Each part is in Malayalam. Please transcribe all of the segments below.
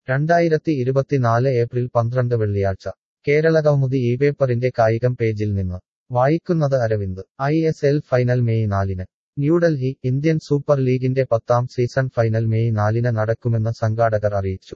രണ്ടായിരത്തി ഇരുപത്തിനാല് ഏപ്രിൽ പന്ത്രണ്ട് വെള്ളിയാഴ്ച കേരളകൗമുദി ഈ പേപ്പറിന്റെ കായികം പേജിൽ നിന്ന് വായിക്കുന്നത് Aravind I S L final May നാലിന് ന്യൂഡൽഹി ഇന്ത്യൻ സൂപ്പർ ലീഗിന്റെ പത്താം സീസൺ ഫൈനൽ മെയ് നാലിന് നടക്കുമെന്ന് സംഘാടകർ അറിയിച്ചു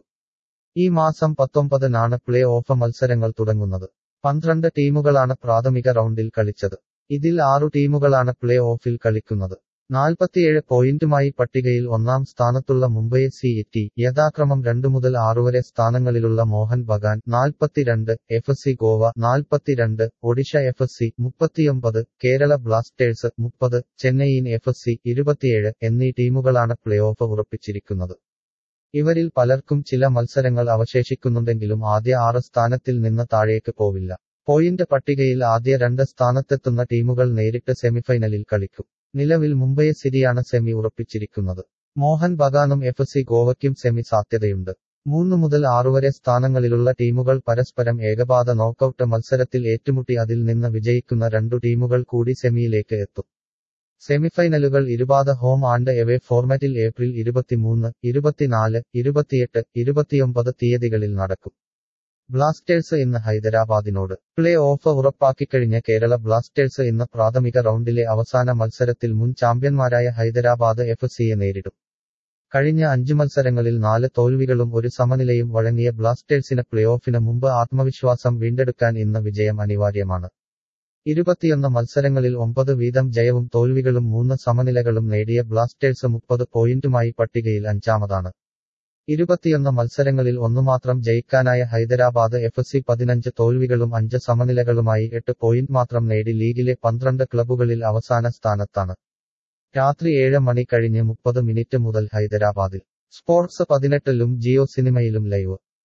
ഈ മാസം പത്തൊമ്പതിനാണ് പ്ലേ ഓഫ് മത്സരങ്ങൾ തുടങ്ങുന്നത് പന്ത്രണ്ട് ടീമുകളാണ് പ്രാഥമിക റൗണ്ടിൽ കളിച്ചത് ഇതിൽ ആറു ടീമുകളാണ് പ്ലേ ഓഫിൽ കളിക്കുന്നത് നാൽപ്പത്തിയേഴ് പോയിന്റുമായി പട്ടികയിൽ ഒന്നാം സ്ഥാനത്തുള്ള മുംബൈ സി ടി യഥാക്രമം രണ്ടു മുതൽ ആറുവരെ സ്ഥാനങ്ങളിലുള്ള മോഹൻ ബഗാൻ നാൽപ്പത്തിരണ്ട് എഫ് സി ഗോവ നാൽപ്പത്തിരണ്ട് ഒഡീഷ എഫ് സി മുപ്പത്തിയൊമ്പത് കേരള ബ്ലാസ്റ്റേഴ്സ് മുപ്പത് ചെന്നൈയിൻ എഫ് സി ഇരുപത്തിയേഴ് എന്നീ ടീമുകളാണ് പ്ലേ ഓഫ് ഉറപ്പിച്ചിരിക്കുന്നത് ഇവരിൽ പലർക്കും ചില മത്സരങ്ങൾ അവശേഷിക്കുന്നുണ്ടെങ്കിലും ആദ്യ ആറ് സ്ഥാനത്തിൽ നിന്ന് താഴേക്ക് പോവില്ല പോയിന്റ് പട്ടികയിൽ ആദ്യ രണ്ട് സ്ഥാനത്തെത്തുന്ന ടീമുകൾ നേരിട്ട് സെമിഫൈനലിൽ കളിക്കും നിലവിൽ മുംബൈ സിറ്റിയാണ് സെമി ഉറപ്പിച്ചിരിക്കുന്നത് മോഹൻ ബഗാനും എഫ് സി ഗോവയ്ക്കും സെമി സാധ്യതയുണ്ട് മൂന്ന് മുതൽ ആറുവരെ സ്ഥാനങ്ങളിലുള്ള ടീമുകൾ പരസ്പരം ഏകപാത നോക്കൌട്ട് മത്സരത്തിൽ ഏറ്റുമുട്ടി അതിൽ നിന്ന് വിജയിക്കുന്ന രണ്ടു ടീമുകൾ കൂടി സെമിയിലേക്ക് എത്തും സെമിഫൈനലുകൾ ഇരുപാത ഹോം ആൻഡ് എവേ ഫോർമാറ്റിൽ ഏപ്രിൽ ഇരുപത്തിമൂന്ന് ഇരുപത്തിനാല് ഇരുപത്തിയെട്ട് ഇരുപത്തിയൊമ്പത് തീയതികളിൽ നടക്കും ബ്ലാസ്റ്റേഴ്സ് ഇന്ന് ഹൈദരാബാദിനോട് പ്ലേ ഓഫ് ഉറപ്പാക്കിക്കഴിഞ്ഞ കേരള ബ്ലാസ്റ്റേഴ്സ് ഇന്ന് പ്രാഥമിക റൗണ്ടിലെ അവസാന മത്സരത്തിൽ മുൻ ചാമ്പ്യന്മാരായ ഹൈദരാബാദ് എഫ് സിയെ നേരിടും കഴിഞ്ഞ അഞ്ചു മത്സരങ്ങളിൽ നാല് തോൽവികളും ഒരു സമനിലയും വഴങ്ങിയ ബ്ലാസ്റ്റേഴ്സിന് പ്ലേ ഓഫിന് മുമ്പ് ആത്മവിശ്വാസം വീണ്ടെടുക്കാൻ ഇന്ന് വിജയം അനിവാര്യമാണ് ഇരുപത്തിയൊന്ന് മത്സരങ്ങളിൽ ഒമ്പത് വീതം ജയവും തോൽവികളും മൂന്ന് സമനിലകളും നേടിയ ബ്ലാസ്റ്റേഴ്സ് മുപ്പത് പോയിന്റുമായി പട്ടികയിൽ അഞ്ചാമതാണ് ഇരുപത്തിയൊന്ന് മത്സരങ്ങളിൽ ഒന്നുമാത്രം ജയിക്കാനായ ഹൈദരാബാദ് എഫ് സി പതിനഞ്ച് തോൽവികളും അഞ്ച് സമനിലകളുമായി എട്ട് പോയിന്റ് മാത്രം നേടി ലീഗിലെ പന്ത്രണ്ട് ക്ലബുകളിൽ അവസാന സ്ഥാനത്താണ് രാത്രി ഏഴ് മണി കഴിഞ്ഞ് മുപ്പത് മിനിറ്റ് മുതൽ ഹൈദരാബാദിൽ സ്പോർട്സ് പതിനെട്ടിലും ജിയോ സിനിമയിലും ലൈവ്